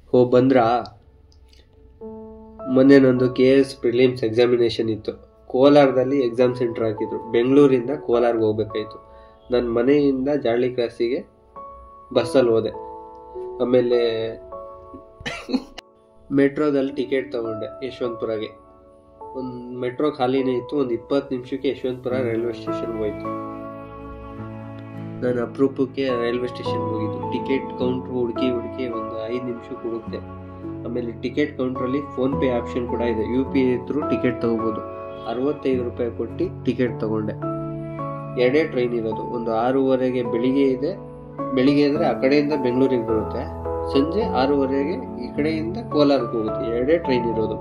ಹೋ ಬಂದ್ರಾ ಮೊನ್ನೆ ನಂದು ಕೆ ಎಸ್ ಪ್ರಿಲಿಮ್ಸ್ ಎಕ್ಸಾಮಿನೇಷನ್ ಇತ್ತು ಕೋಲಾರದಲ್ಲಿ ಎಕ್ಸಾಮ್ ಸೆಂಟರ್ ಹಾಕಿದ್ರು ಬೆಂಗಳೂರಿಂದ ಕೋಲಾರ್ಗೆ ಹೋಗ್ಬೇಕಾಯ್ತು ನನ್ನ ಮನೆಯಿಂದ ಜಾಳಿ ಕ್ರಾಸಿಗೆ ಬಸ್ಸಲ್ಲಿ ಹೋದೆ ಆಮೇಲೆ ಮೆಟ್ರೋದಲ್ಲಿ ಟಿಕೆಟ್ ತಗೊಂಡೆ ಯಶವಂತಪುರಗೆ ಒಂದು ಮೆಟ್ರೋ ಖಾಲಿನೇ ಇತ್ತು ಒಂದು ಇಪ್ಪತ್ತು ನಿಮಿಷಕ್ಕೆ ಯಶವಂತಪುರ ರೈಲ್ವೆ ಸ್ಟೇಷನ್ಗೆ ಹೋಯ್ತು ನಾನು ಅಪರೂಪಕ್ಕೆ ರೈಲ್ವೆ ಸ್ಟೇಷನ್ಗೆ ಹೋಗಿದ್ದು ಟಿಕೆಟ್ ಕೌಂಟ್ರ್ ಹುಡುಕಿ ಹುಡುಕಿ ಒಂದು ಐದು ನಿಮಿಷಕ್ಕೆ ಹುಡುಕ್ತೆ ಆಮೇಲೆ ಟಿಕೆಟ್ ಕೌಂಟ್ರಲ್ಲಿ ಫೋನ್ಪೇ ಆಪ್ಷನ್ ಕೂಡ ಇದೆ U P I through ticket ತಗೋಬೋದು ಅರವತ್ತೈದು ರೂಪಾಯಿ ಕೊಟ್ಟು ಟಿಕೆಟ್ ತಗೊಂಡೆ ಎರಡೇ ಟ್ರೈನ್ ಇರೋದು ಒಂದು ಆರೂವರೆಗೆ ಬೆಳಿಗ್ಗೆ ಇದೆ ಬೆಳಿಗ್ಗೆ ಅಂದರೆ ಆ ಕಡೆಯಿಂದ ಬೆಂಗಳೂರಿಗೆ ಬರುತ್ತೆ ಸಂಜೆ ಆರೂವರೆಗೆ ಈ ಕಡೆಯಿಂದ ಕೋಲಾರಕ್ಕೆ ಹೋಗುತ್ತೆ ಎರಡೇ ಟ್ರೈನ್ ಇರೋದು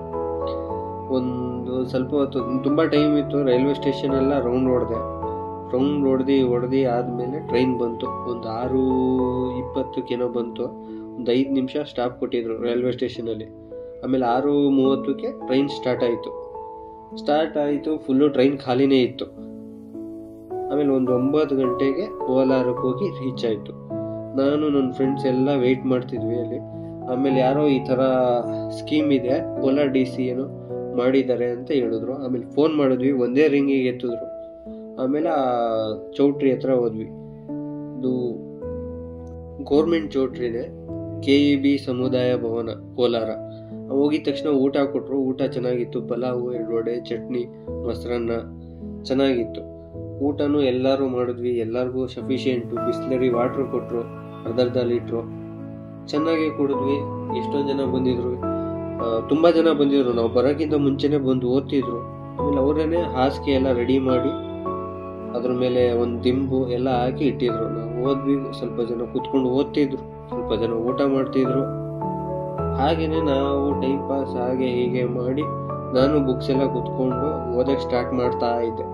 ಒಂದು ಸ್ವಲ್ಪ ಹೊತ್ತು ತುಂಬ ಟೈಮ್ ಇತ್ತು ರೈಲ್ವೆ ಸ್ಟೇಷನ್ ಎಲ್ಲ ರೌಂಡ್ ಹೊಡೆದೆ ರೌಂಡ್ ಹೊಡೆದು ಹೊಡೆದು ಆದಮೇಲೆ ಟ್ರೈನ್ ಬಂತು ಒಂದು ಆರು ಇಪ್ಪತ್ತಕ್ಕೇನೋ ಬಂತು ಒಂದು ಐದು ನಿಮಿಷ ಸ್ಟಾಪ್ ಕೊಟ್ಟಿದ್ರು ರೈಲ್ವೆ ಸ್ಟೇಷನಲ್ಲಿ ಆಮೇಲೆ ಆರು ಮೂವತ್ತಕ್ಕೆ ಟ್ರೈನ್ ಸ್ಟಾರ್ಟ್ ಆಯಿತು ಸ್ಟಾರ್ಟ್ ಆಯಿತು ಫುಲ್ಲು ಟ್ರೈನ್ ಖಾಲಿನೇ ಇತ್ತು ಆಮೇಲೆ ಒಂದು ಒಂಬತ್ತು ಗಂಟೆಗೆ ಕೋಲಾರಕ್ಕೆ ಹೋಗಿ ರೀಚ್ ಆಯಿತು ನಾನು ನನ್ನ ಫ್ರೆಂಡ್ಸ್ ಎಲ್ಲ ವೆಯ್ಟ್ ಮಾಡ್ತಿದ್ವಿ ಅಲ್ಲಿ ಆಮೇಲೆ ಯಾರೋ ಈ ಥರ ಸ್ಕೀಮ್ ಇದೆ ಕೋಲಾರ ಡಿ ಸಿ ಏನು ಮಾಡಿದ್ದಾರೆ ಅಂತ ಹೇಳಿದ್ರು ಆಮೇಲೆ ಫೋನ್ ಮಾಡಿದ್ವಿ ಒಂದೇ ರಿಂಗಿಗೆ ಎತ್ತಿದ್ರು ಆಮೇಲೆ ಆ ಚೌಟ್ರಿ ಹತ್ರ ಹೋದ್ವಿ ಇದು ಗೌರ್ಮೆಂಟ್ ಚೌಟ್ರಿನೇ ಕೆ ಇ ಬಿ ಸಮುದಾಯ ಭವನ ಕೋಲಾರ ಹೋಗಿದ ತಕ್ಷಣ ಊಟ ಕೊಟ್ಟರು ಊಟ ಚೆನ್ನಾಗಿತ್ತು ಪಲಾವು ಎರಡು ವಡೆ ಚಟ್ನಿ ಮೊಸರನ್ನ ಚೆನ್ನಾಗಿತ್ತು ಊಟನೂ ಎಲ್ಲರೂ ಮಾಡಿದ್ವಿ ಎಲ್ಲರಿಗೂ ಸಫಿಷಿಯೆಂಟು ಬಿಸ್ಲರಿ ವಾಟ್ರ್ ಕೊಟ್ಟರು ಅರ್ಧ ಅರ್ಧ ಲೀಟ್ರು ಚೆನ್ನಾಗಿ ಕುಡಿದ್ವಿ ಎಷ್ಟೊಂದು ಜನ ಬಂದಿದ್ರು ಆ, ತುಂಬಾ ಜನ ಬಂದಿದ್ರು ನಾವು ಬರೋಕ್ಕಿಂತ ಮುಂಚೆನೆ ಬಂದು ಓದ್ತಿದ್ರು ಆಮೇಲೆ ಅವರೇನೆ ಹಾಸಿಗೆ ಎಲ್ಲ ರೆಡಿ ಮಾಡಿ ಅದ್ರ ಮೇಲೆ ಒಂದು ದಿಂಬು ಎಲ್ಲ ಹಾಕಿ ಇಟ್ಟಿದ್ರು ನಾವು ಓದ್ವಿ ಸ್ವಲ್ಪ ಜನ ಕೂತ್ಕೊಂಡು ಓದ್ತಿದ್ರು ಸ್ವಲ್ಪ ಜನ ಊಟ ಮಾಡ್ತಿದ್ರು ಹಾಗೇನೆ ನಾವು ಟೈಮ್ ಪಾಸ್ ಹಾಗೆ ಹೀಗೆ ಮಾಡಿ ನಾನು ಬುಕ್ಸ್ ಎಲ್ಲ ಕುತ್ಕೊಂಡು ಓದಕ್ಕೆ ಸ್ಟಾರ್ಟ್ ಮಾಡ್ತಾ ಇದ್ದೆ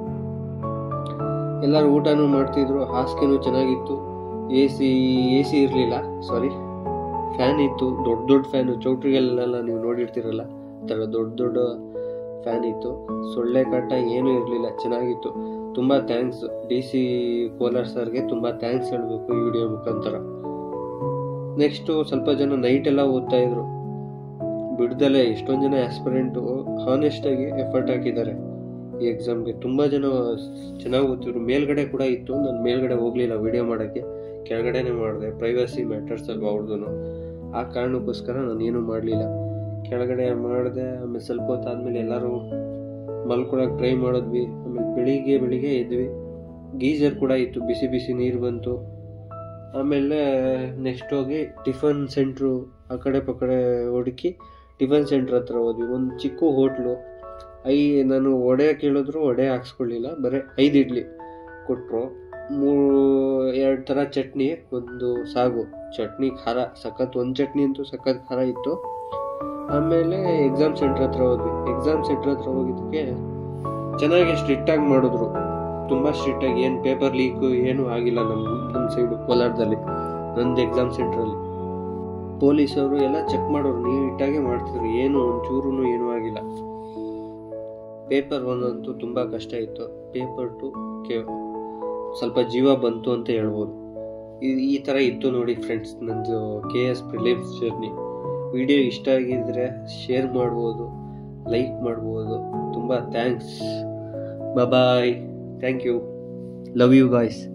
ಎಲ್ಲರೂ ಊಟನೂ ಮಾಡ್ತಿದ್ರು ಹಾಸಿಗೆನೂ ಚೆನ್ನಾಗಿತ್ತು ಎ ಸಿ ಎ ಸಿ ಇರಲಿಲ್ಲ ಸಾರಿ ಫ್ಯಾನ್ ಇತ್ತು ದೊಡ್ಡ ದೊಡ್ಡ ಫ್ಯಾನು ಚೌಟ್ರಿಗೆಲ್ಲ ನೀವು ನೋಡಿರ್ತೀರಲ್ಲ ಆ ಥರ ದೊಡ್ಡ ದೊಡ್ಡ ಫ್ಯಾನ್ ಇತ್ತು ಸೊಳ್ಳೆ ಕಾಟ ಏನೂ ಇರಲಿಲ್ಲ ಚೆನ್ನಾಗಿತ್ತು ತುಂಬ ಥ್ಯಾಂಕ್ಸ್ ಡಿ ಸಿ ಕೋಲಾರ್ ಸರ್ಗೆ ತುಂಬ ಥ್ಯಾಂಕ್ಸ್ ಹೇಳಬೇಕು ಈ ವಿಡಿಯೋ ಮುಖಾಂತರ ನೆಕ್ಸ್ಟು ಸ್ವಲ್ಪ ಜನ ನೈಟ್ ಎಲ್ಲ ಓದ್ತಾ ಇದ್ರು ಬಿಡ್ದಲೆ ಎಷ್ಟೊಂದು ಜನ ಆಸ್ಪಿರೆಂಟು ಹಾನೆಸ್ಟಾಗಿ ಎಫರ್ಟ್ ಹಾಕಿದ್ದಾರೆ ಈ ಎಕ್ಸಾಮ್ಗೆ ತುಂಬ ಜನ ಚೆನ್ನಾಗಿ ಓದ್ತಿದ್ರು ಮೇಲ್ಗಡೆ ಕೂಡ ಇತ್ತು ನಾನು ಮೇಲ್ಗಡೆ ಹೋಗಲಿಲ್ಲ ವಿಡಿಯೋ ಮಾಡೋಕ್ಕೆ ಕೆಳಗಡೆನೇ ಮಾಡಿದೆ ಪ್ರೈವಸಿ ಮ್ಯಾಟರ್ಸ್ ಅಲ್ವಾ ಅವ್ರದ್ದು ಆ ಕಾರಣಕ್ಕೋಸ್ಕರ ನಾನು ಏನೂ ಮಾಡಲಿಲ್ಲ ಕೆಳಗಡೆ ಮಾಡಿದೆ ಆಮೇಲೆ ಸ್ವಲ್ಪ ಹೊತ್ತಾದ್ಮೇಲೆ ಎಲ್ಲರೂ ಮಲ್ಕೊಳಕ್ಕೆ ಟ್ರೈ ಮಾಡಿದ್ವಿ ಆಮೇಲೆ ಬೆಳಿಗ್ಗೆ ಬೆಳಿಗ್ಗೆ ಎದ್ವಿ ಗೀಜರ್ ಕೂಡ ಇತ್ತು ಬಿಸಿ ಬಿಸಿ ನೀರು ಬಂತು ಆಮೇಲೆ ನೆಕ್ಸ್ಟ್ ಹೋಗಿ ಟಿಫನ್ ಸೆಂಟ್ರು ಆ ಕಡೆ ಪಕ್ಕಡೆ ಹುಡುಕಿ ಟಿಫನ್ ಸೆಂಟ್ರ್ ಹತ್ರ ಹೋದ್ವಿ ಒಂದು ಚಿಕ್ಕ ಹೋಟ್ಲು ಐ ನಾನು ವಡೆ ಕೇಳಿದ್ರು ವಡೆ ಹಾಕ್ಸ್ಕೊಳ್ಳಿಲ್ಲ ಬರೀ ಐದು ಇಡ್ಲಿ ಕೊಟ್ಟರು ಮೂರು ಎರಡು ಥರ ಚಟ್ನಿ ಒಂದು ಸಾಗು ಚಟ್ನಿ ಖಾರ ಸಖತ್ ಒಂದು ಚಟ್ನಿ ಅಂತೂ ಸಖತ್ ಖಾರ ಇತ್ತು ಆಮೇಲೆ ಎಕ್ಸಾಮ್ ಸೆಂಟ್ರ್ ಹತ್ರ ಹೋದ್ವಿ ಎಕ್ಸಾಮ್ ಸೆಂಟ್ರ್ ಹತ್ರ ಹೋಗಿದ್ದಕ್ಕೆ ಚೆನ್ನಾಗಿ ಸ್ಟ್ರಿಕ್ಟಾಗಿ ಮಾಡಿದ್ರು ತುಂಬ ಸ್ಟ್ರಿಕ್ಟಾಗಿ ಏನು ಪೇಪರ್ ಲೀಕು ಏನೂ ಆಗಿಲ್ಲ ನಮ್ಮ ನಮ್ಮ ಸೈಡು ಕೋಲಾರದಲ್ಲಿ ನಂದು ಎಕ್ಸಾಮ್ ಸೆಂಟ್ರಲ್ಲಿ ಪೊಲೀಸವರು ಎಲ್ಲ ಚೆಕ್ ಮಾಡೋರು ನೀಟಾಗಿ ಮಾಡ್ತಿದ್ರು ಏನು ಒಂಚೂರು ಏನೂ ಆಗಿಲ್ಲ ಪೇಪರ್ ಒನ್ ಅಂತೂ ತುಂಬ ಕಷ್ಟ ಇತ್ತು ಪೇಪರ್ ಟು ಕೆ ಸ್ವಲ್ಪ ಜೀವ ಬಂತು ಅಂತ ಹೇಳ್ಬೋದು ಈ ಈ ಥರ ಇತ್ತು ನೋಡಿ ಫ್ರೆಂಡ್ಸ್ ನಂದು K S prelims journey video ಇಷ್ಟ ಆಗಿದ್ರೆ ಶೇರ್ ಮಾಡ್ಬೋದು ಲೈಕ್ ಮಾಡ್ಬೋದು ತುಂಬ thanks bye thank you love you guys